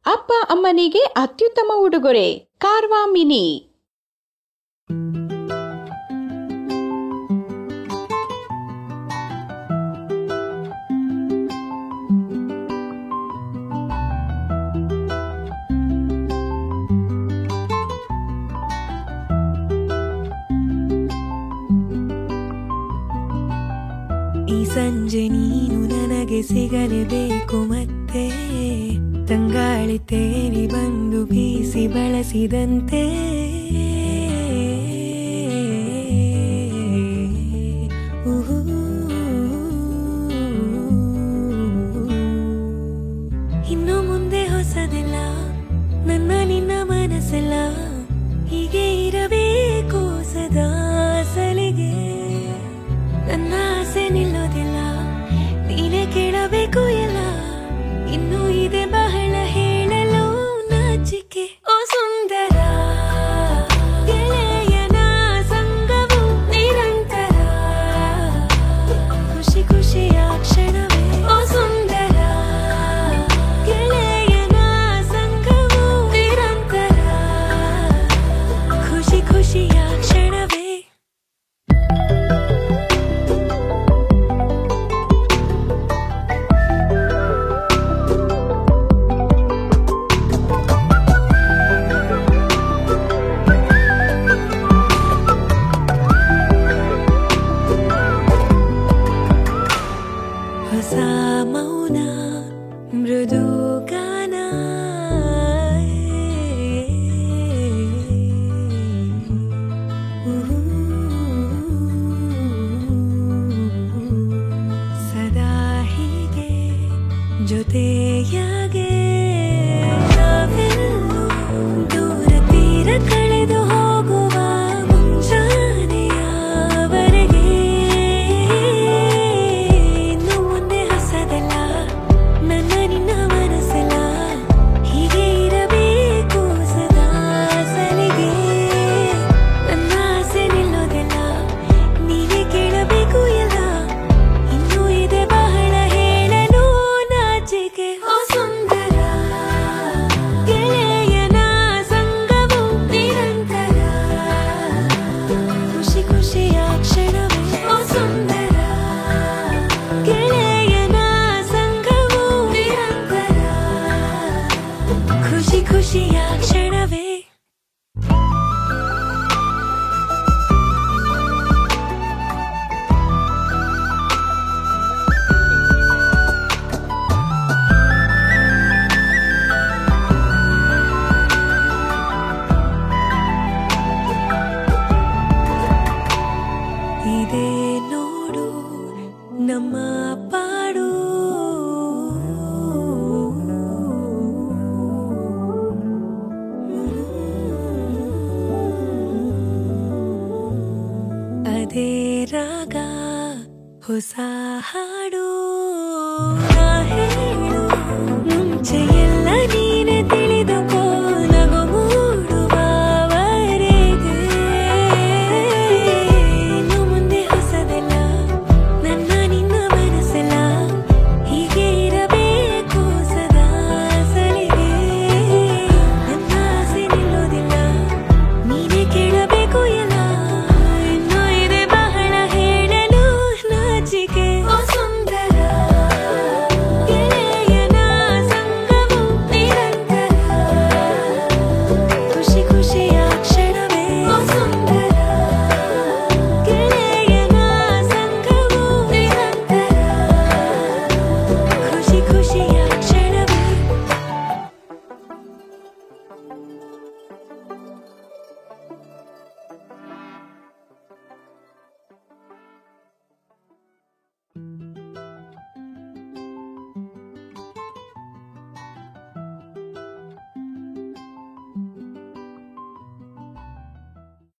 ಅಪ್ಪ ಅಮ್ಮನಿಗೆ ಅತ್ಯುತ್ತಮ ಉಡುಗೊರೆ ಕಾರ್ವಾ ಮಿನಿ ಈ ಸಂಜೆ ನೀನು ನನಗೆ ಸಿಗಲೇಬೇಕು ಮತ್ತೆ ತಂಗಾಳಿ ತೇರಿ ಬಂದು ಬೀಸಿ ಬಳಸಿದಂತೆ ಉಹು. ಇನ್ನು ಮುಂದೆ ಹೊಸದೆಲ್ಲ ನನ್ನ ನಿನ್ನ ಮನಸ್ಸೆಲ್ಲ ಹೀಗೆ ಇರಬೇಕು ಸದಾ ಸಲಿಗೆ ನನ್ನ ಆಸೆ ನಿಲ್ಲೋದಿಲ್ಲ ನೀನೇ ಕೇಳಬೇಕು ಎಲ್ಲ ಇನ್ನು ಇದೆ ಬಹಳ ಹೇಳಲು ನಾಚಿಕೆ ಓ ಸುಂದರ ಗೆಳೆಯನ ಸಂಗವು ನಿರಂತರ ಖುಷಿ ಖುಷಿಯ ಕ್ಷಣವೇ ಓ ಸುಂದರ ಗೆಳೆಯನ ಸಂಗವು ನಿರಂತರ ಖುಷಿ ಖುಷಿಯ ಕ್ಷಣವೇ ಹೊಸ ಮೌನ ಮೃದು ಗಾನ ಸದಾ ಹೀಗೆ ಜೊತೆಯಾಗೆ ನಾವೆಲ್ಲೂ ದೂರ ತೀರ ಕಳೆದು ಹೋಗುವ ಮುಂಜಾನೆಯವರೆಗೆ ಇನ್ನು ಮುಂದೆ ಹೊಸದಲ್ಲ ನನ್ನ ನಿನ್ನ ಮನಸ್ಸೆಲ್ಲ ಹೀಗೆ ಇರಬೇಕು ಸದಾ ಸಲಿಗೆ ನನ್ನ ಆಸೆ ನಿಲ್ಲೋದೆಲ್ಲ ನೀವೇ ಕೇಳಬೇಕು ಎಲ್ಲ ಇನ್ನೂ ಇದೆ ಬಹಳ ಹೇಳಲು ನಾಚಿಕೆ ಓ ಸುಂದರ ಗೆಳೆಯನ ಸಂಗವು ನಿರಂತರ ಖುಷಿ ಖುಷಿಯ ಕ್ಷಣವೇ ಓ ಸುಂದರ ಗೆಳೆಯನ ಸಂಗವು ನಿರಂತರ ಖುಷಿ ಖುಷಿಯ ಕ್ಷಣವೇ ಇದೆ ನೋಡು ನಮ್ಮ ಪಾಡು ಅದೇ ರಾಗ ಹೊಸ ಹಾಡು ನಾ ಹೇಳು ಮುಂಚೆ ಎಲ್ಲ ನೀನೆ ತಿಳಿದುಕೋ ನಗು ಮೂಡುವವರೆಗೆ ಇನ್ನು ಮುಂದೆ ಹೊಸದೆಲ್ಲ ನನ್ನ ನಿನ್ನ ಮನಸ್ಸೆಲ್ಲ ಹೀಗೆ ಇರಬೇಕು ಸದಾ ಸಲಿಗೆ ನನ್ನ ಆಸೆ ನಿಲ್ಲೋದಿಲ್ಲ ನೀನೇ ಕೇಳಬೇಕು ಎಲ್ಲ ಇನ್ನೂ ಇದೆ ಬಹಳ ಹೇಳಲು ನಾಚಿಕೆ ಓ ಸುಂದರ ಗೆಳೆಯನ ಸಂಗವು ನಿರಂತರ ಖುಷಿ ಖುಷಿಯ ಕ್ಷಣವೇ ಓ ಸುಂದರ ಗೆಳೆಯನ ಸಂಗವು ನಿರಂತರ ಖುಷಿ ಖುಷಿಯ ಕ್ಷಣವೇ